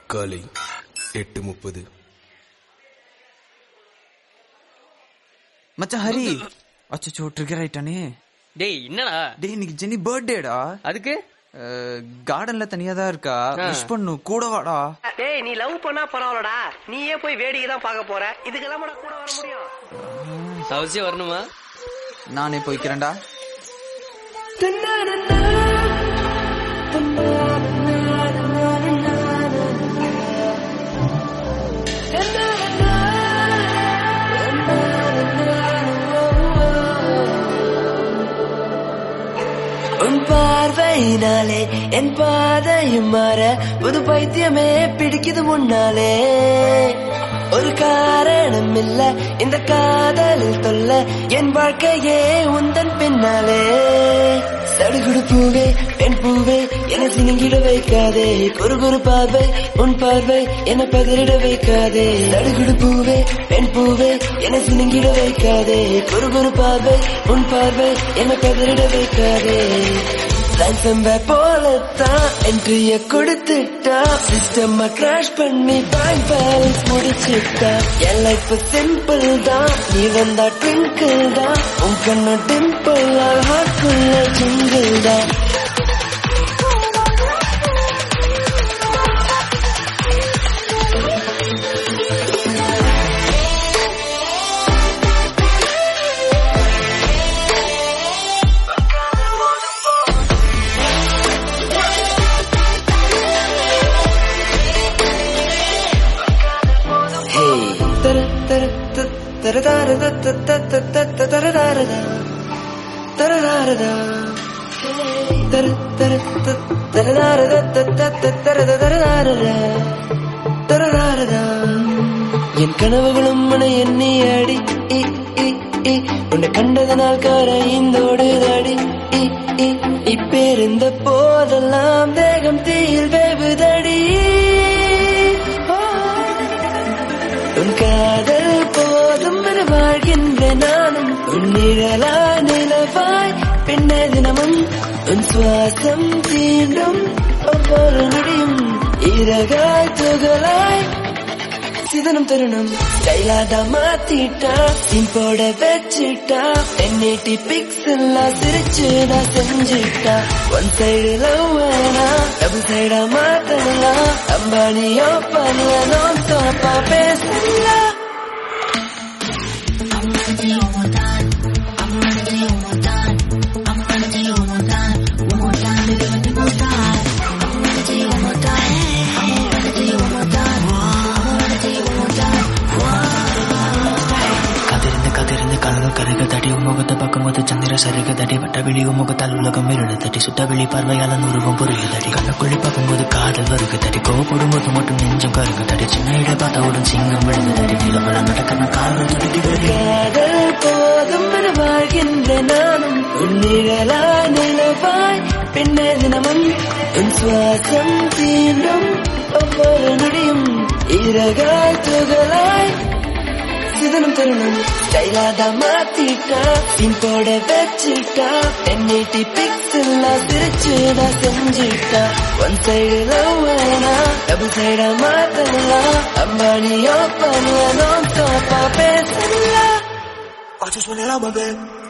காலை எட்டு முப்பது மச்சான் ஹரி அச்சோ ட்ரிகர் ஆயிட்டானே டேய் என்னடா டேய் இன்னைக்கு ஜெனி பர்த்டேடா அதுக்கு கார்டன்ல தனியா தான் இருக்கா ஆ. விஷ் பண்ணு கூட வாடா டேய் நீ லவ் பண்ணா பரவாயில்லடா நீயே போய் வேடிக்கை தான் பார்க்க போற இதுக்கெல்லாம் கூட வர முடியும் அவசியம் வரணுமா நானே போய்க்கிறேன்டா உன் பார்வையினாலே என் பாதையும் மாற புது பைத்தியமே பிடிக்குது முன்னாலே ஒரு காரணம் இல்ல இந்த காதலில் தொல்ல என் வாழ்க்கையே உந்தன் பின்னாலே சடுகுடு பூவே பெண் பூவே என சினுங்கிட வைக்காதே குறு குறு பார்வை உன் பார்வை என பதறிட வைக்காதே சடுகுடு பூவே பெண் பூவே என சினுங்கிட வைக்காதே குறு குறு பார்வை உன் பார்வை என பதறிட வைக்காதே ransom போலத்தான் என்ட்ரிய கொடுத்துட்டா சிஸ்டம் கிராஷ் பண்ணி பேங்க் பேலன்ஸ் முடிச்சுட்டா என் லைஃப் சிம்பிள் தான் நீ வந்தா ட்விங்கிள் தான் உன் கண்ணு டிம்பிள் ஹார்ட்குள்ள ஜிங்கிள் தான் Hey. Tara tara ta- tara tara ta- ta- ta- ta- ta- ta- tara tara ta. Tara tara ta. Tara tara ta- tara tara ta- ta- ta- ta- tara ta- tara tara ta. Tara tara ta. என் கனவுகளும் மன எண்ணி அடி இ, இ, இ. உன்னை கண்டதனால் கரைந்தோடுதடி இ, இ. இப்பேருந்த போதெல்லாம் தேகம் தீயில் வேவுதடி உன் காதல் போதும் என வாழ்கின்ற நானும் உன் நிழலாய் நிலவாய் பின்ன தினமும் உன் சுவாசம் தீண்டும் ஒவ்வொரு நொடியும் இறகாய் துகளாய் சிதனம் தருணம் ஸ்டைலாத மாத்திட்டா சீன் போட வச்சுட்டா என்ஐடி பிக்ஸ் எல்லாம் சிரிச்சு நான் செஞ்சுட்டா ஒன் சைடு லவ் வேணா டபுள் சைடா மாத்தலாம் அம்பானியோ பண்ணல நான் தோப்பா பேசலாம் கதிர்ந்து கதிர்ந்து கலங்கள் கருக தடி உமுகத்தை பார்க்கும்போது சந்திர சருக தடி வட்ட விழி உமுகத்தால் உலகம் இருள தடி சுத்த வெளி பார்வையால உருவம் புரிய தடி கண்ணுக்குள்ளி பார்க்கும்போது காதல் வருக தடி கோவப்படும்போது மட்டும் நெஞ்சம் கருக தடி சின்ன இட பார்த்தவுடன் சிங்கம் விழுந்து தடி நிலவல நடக்கிற காதல் துடிக்கிறது காதல் போதும் என வாழ்கின்ற நானும் உன் நிழலா நிலவாய் பின்ன தினமும் உன் சுவாசம் தீண்டும் ஒவ்வொரு நொடியும் இறகாய் துகளாய் சிதனம் தருணம் ஸ்டைலாத மாத்திட்டா சீன் போட வச்சுட்டா என்ஐடி பிக்ஸ் எல்லாம் சிரிச்சு நான் செஞ்சுட்டா ஒன் சைடு லவ் வேணா டபுள் சைடா மாத்தலாம் அம்பானியோ பண்ணலாம் நான் தோப்பா பேசலாம் I just wanna love my babe